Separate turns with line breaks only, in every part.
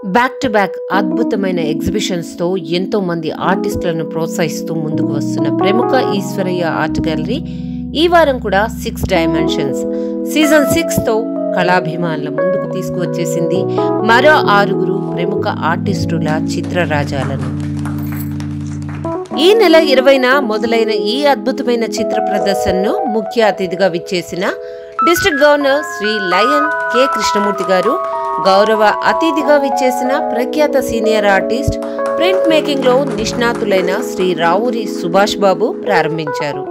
back to back అద్భుతమైన ఎగ్జిబిషన్స్తో ఎంతో మంది ఆర్టిస్టులను ప్రోత్సహిస్తూ ముందుకు వస్తున్న ప్రముఖ ఈశ్వరయ్య ఆర్ట్ గ్యాలరీ ఈ వారం కూడా సిక్స్ డైమెన్షన్స్ సీజన్ సిక్స్తో కళాభిమానుల ముందుకు తీసుకువచ్చేసింది మరో ఆరుగురు ప్రముఖ ఆర్టిస్టుల చిత్రరాజాలను ఈ నెల ఇరవైన మొదలైన ఈ అద్భుతమైన చిత్ర ప్రదర్శనను ముఖ్య అతిథిగా విచ్చేసిన district governor Shri lion K Krishnamurthy garu గౌరవ అతిథిగా విచ్చేసిన ప్రఖ్యాత సీనియర్ ఆర్టిస్ట్ ప్రింట్ మేకింగ్ లో నిష్ణాతులైన శ్రీ రావురి సుభాష్ బాబు ప్రారంభించారు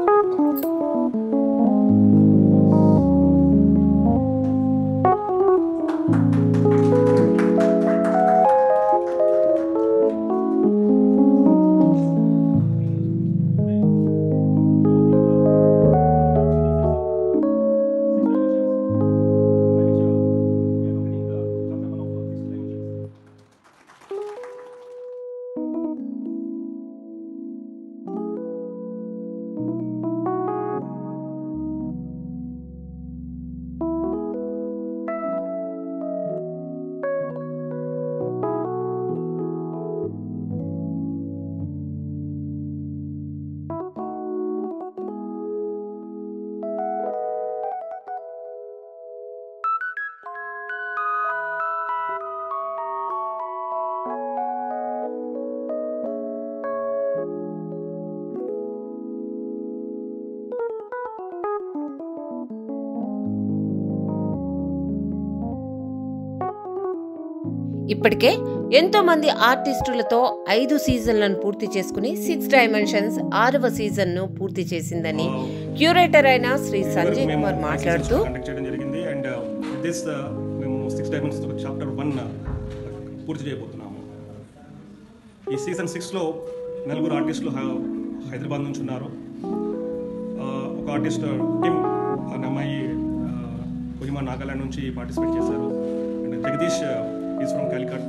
ఇప్పటికే ఎంతో మంది ఆర్టిస్టులతో ఐదు సీజన్లను పూర్తి చేసుకుని సిక్స్ డైమెన్షన్స్ ఆరవ సీజన్ ను పూర్తి చేసిందని క్యూరేటర్ అయిన శ్రీ సంజయ్ కుమార్ మాట్లాడుతూ
కండక్ట్ చేయడం జరిగింది అండ్ దిస్ మేము సిక్స్ డైమెన్షన్స్ చాప్టర్ వన్ పూర్తి చేయబోతున్నాము ఈ సీజన్ సిక్స్లో నలుగురు ఆర్టిస్టులు హై- హైదరాబాద్ నుంచి ఉన్నారు ఆ, ఒక ఆర్టిస్ట్ టీమ్ అనే అమ్మాయి కొహిమా నాగాలాండ్ నుంచి పార్టిసిపేట్ చేశారు and Jagadish is from Calicut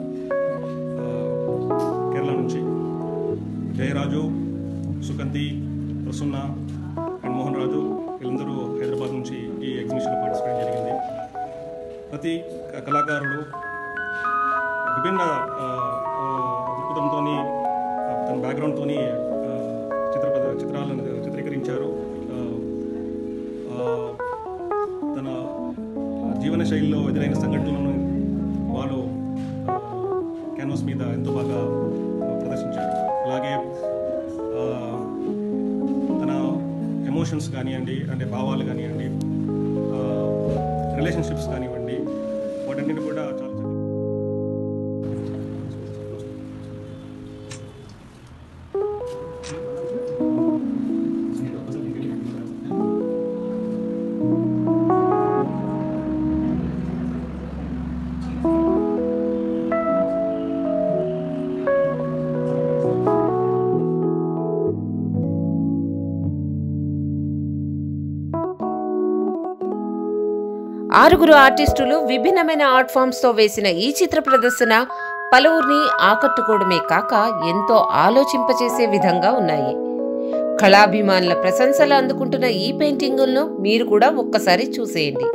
Kerala నుంచి జయరాజు సుకంతి ప్రసున్న అండ్ మోహన్ రాజు వీళ్ళందరూ హైదరాబాద్ నుంచి ఈ ఎగ్జిబిషన్లో పార్టిసిపేట్ జరిగింది ప్రతి క- కళాకారుడు విభిన్న దృక్పథంతో తన బ్యాక్గ్రౌండ్తో చిత్ర చిత్రాలను చిత్రీకరించారు ఆ, ఆ, తన జీవన శైలిలో ఎదురైన సంఘటనలను వాళ్ళు క్యాన్వాస్ మీద ఎంతో బాగా ప్రదర్శించారు అలాగే ఆ, తన ఎమోషన్స్ కానివ్వండి అంటే భావాలు కానివ్వండి రిలేషన్షిప్స్ కానివ్వండి వాటన్నిటి కూడా చాలా చక్కగా
ఆరుగురు ఆర్టిస్టులు విభిన్నమైన ఆర్ట్ ఫామ్స్ తో వేసిన ఈ చిత్ర ప్రదర్శన పలువురిని ఆకట్టుకోవడమే కాక ఎంతో ఆలోచింపచేసే విధంగా ఉన్నాయి కళాభిమానుల ప్రశంసలు అందుకుంటున్న ఈ పెయింటింగులను మీరు కూడా ఒక్కసారి చూసేయండి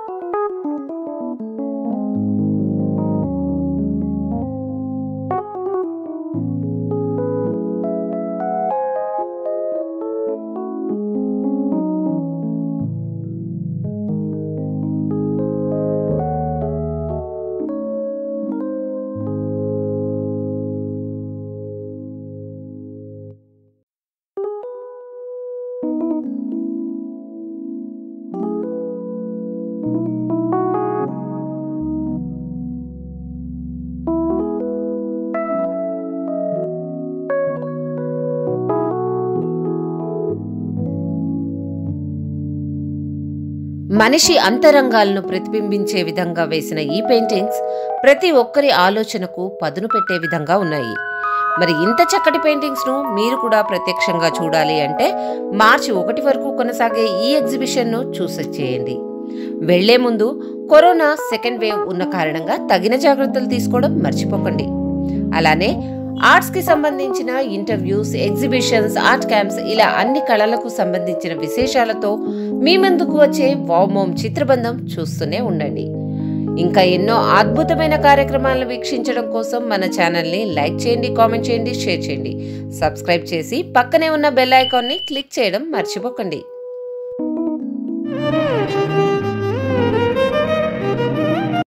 మనిషి అంతరంగాలను ప్రతిబింబించే విధంగా వేసిన ఈ పెయింటింగ్స్ ప్రతి ఒక్కరి ఆలోచనకు పదును పెట్టే విధంగా ఉన్నాయి మరి ఇంత చక్కటి పెయింటింగ్స్ ను మీరు కూడా ప్రత్యక్షంగా చూడాలి అంటే మార్చి ఒకటి వరకు కొనసాగే ఈ ఎగ్జిబిషన్ ను చూసొచ్చేయండి వెళ్లే ముందు కరోనా సెకండ్ వేవ్ ఉన్న కారణంగా తగిన జాగ్రత్తలు తీసుకోవడం మర్చిపోకండి అలానే ఆర్ట్స్ కి సంబంధించిన ఇంటర్వ్యూస్ ఎగ్జిబిషన్స్ ఆర్ట్ క్యాంప్స్ ఇలా అన్ని కళలకు సంబంధించిన విశేషాలతో మీ ముందుకు వచ్చే వామోమ్ చిత్రబంధం చూస్తూనే ఉండండి ఇంకా ఎన్నో అద్భుతమైన కార్యక్రమాలను వీక్షించడం కోసం మన ఛానల్ని లైక్ చేయండి కామెంట్ చేయండి షేర్ చేయండి సబ్స్క్రైబ్ చేసి పక్కనే ఉన్న బెల్ ఐకాన్ని క్లిక్ చేయడం మర్చిపోకండి